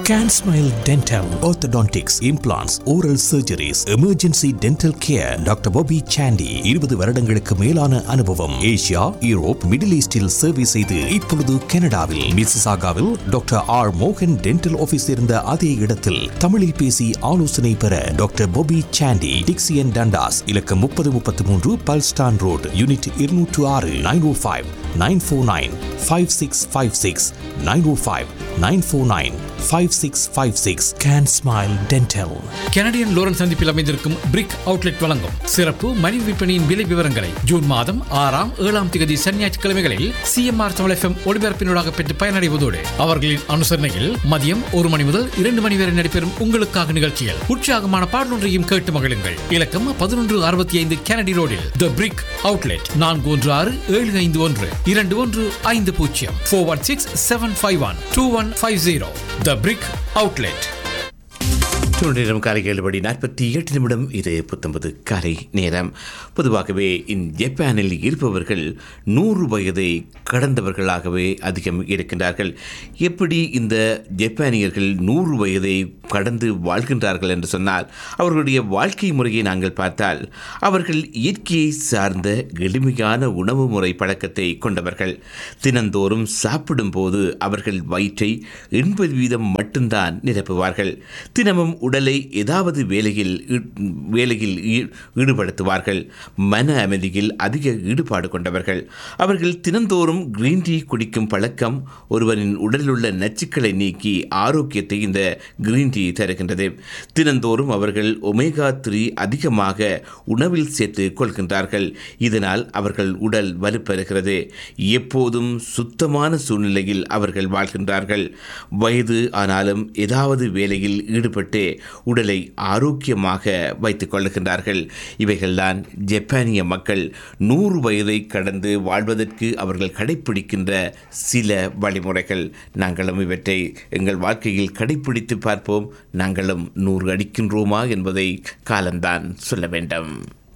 Can Smile Dental, Orthodontics, Implants, Oral Surgeries, Emergency Dental Care, doctor Bobby Sandy இருபது வருடங்களுக்கு மேலான அனுபவம் Asia Europe middle ஈஸ்டில் சேவை செய்து இப்பொழுது கனடாவில் மிசிசாகாவில் டாக்டர் ஆர் மோகன் டென்டல் ஆபீஸ் இருந்த அதே இடத்தில் தமிழில் பேசி ஆலோசனை பெற doctor Bobby Sandy Dixie and Dundas இலக்கம் முப்பது முப்பத்தி மூன்று பல்ஸ்டான் ரோடு யூனிட் இருநூற்று ஆறு nine O five nine four nine five six five six nine O five nine four nine five six five six can smile dental Canadian லோரன் சந்திப்பில் அமைந்திருக்கும் பிரிக் அவுட்லெட் வழங்கும் சிறப்பு மணி விற்பனையின் விலை விவரங்களை ஜூன் மாதம் ஆறாம் ஏழாம் திகதி சனி ஞாயிற்றுக்கிழமைகளில் சிஎம்ஆர் தமிழ் எஃப்எம் ஒளிபரப்பினூடாக பெற்று பயனடைவதோடு அவர்களின் அனுசரணையில் மதியம் ஒரு மணி முதல் இரண்டு மணி வரை நடைபெறும் உங்களுக்காக நிகழ்ச்சிகள் உற்சாகமான பாடலொன்றையும் கேட்டு மகிழுங்கள் இலக்கம் பதினொன்று அறுபத்தி ஐந்து கெனடி ரோடில் த பிரிக் அவுட்லெட் நான்கு ஒன்று ஆறு ஏழு ஐந்து ஒன்று இரண்டு ஒன்று ஐந்து பூஜ்ஜியம் four one six seven five one two one five zero the brick outlet நேரம் காலை ஏழு மணி நாற்பத்தி எட்டு நிமிடம் இது புத்தொன்பது காலை நேரம் பொதுவாகவே இந்த ஜப்பானில் இருப்பவர்கள் நூறு வயதை கடந்தவர்களாகவே அதிகம் இருக்கின்றார்கள் எப்படி இந்த ஜப்பானியர்கள் நூறு வயதை கடந்து வாழ்கின்றார்கள் என்று சொன்னால் அவர்களுடைய வாழ்க்கை முறையை நாங்கள் பார்த்தால் அவர்கள் இயற்கையை சார்ந்த எளிமையான உணவு முறை பழக்கத்தை கொண்டவர்கள் தினந்தோறும் சாப்பிடும்போது அவர்கள் வயிற்றை எண்பது வீதம் மட்டும்தான் நிரப்புவார்கள் தினமும் உடலை ஏதாவது வேலையில் ஈ- வேலையில் ஈ- ஈடுபடுத்துவார்கள் மன அமைதியில் அதிக ஈடுபாடு கொண்டவர்கள் அவர்கள் தினந்தோறும் கிரீன் டீ குடிக்கும் பழக்கம் ஒருவரின் உடலில் உள்ள நச்சுக்களை நீக்கி ஆரோக்கியத்தை இந்த கிரீன் டீ தருகின்றது தினந்தோறும் அவர்கள் ஒமேகா த்ரீ அதிகமாக உணவில் சேர்த்து கொள்கின்றார்கள் இதனால் அவர்கள் உடல் வலுப்பெறுகிறது எப்போதும் சுத்தமான சூழ்நிலையில் அவர்கள் வாழ்கின்றார்கள் வயது ஆனாலும் ஏதாவது வேலையில் ஈடுபட்டு உடலை ஆரோக்கியமாக வைத்துக் கொள்ளுகின்றார்கள் இவைகள்தான் ஜப்பானிய மக்கள் நூறு வயதை கடந்து வாழ்வதற்கு அவர்கள் கடைப்பிடிக்கின்ற சில வழிமுறைகள் நாங்களும் இவற்றை எங்கள் வாழ்க்கையில் கடைப்பிடித்து பார்ப்போம் நாங்களும் நூறு அடிக்கின்றோமா என்பதை காலம்தான் சொல்ல வேண்டும்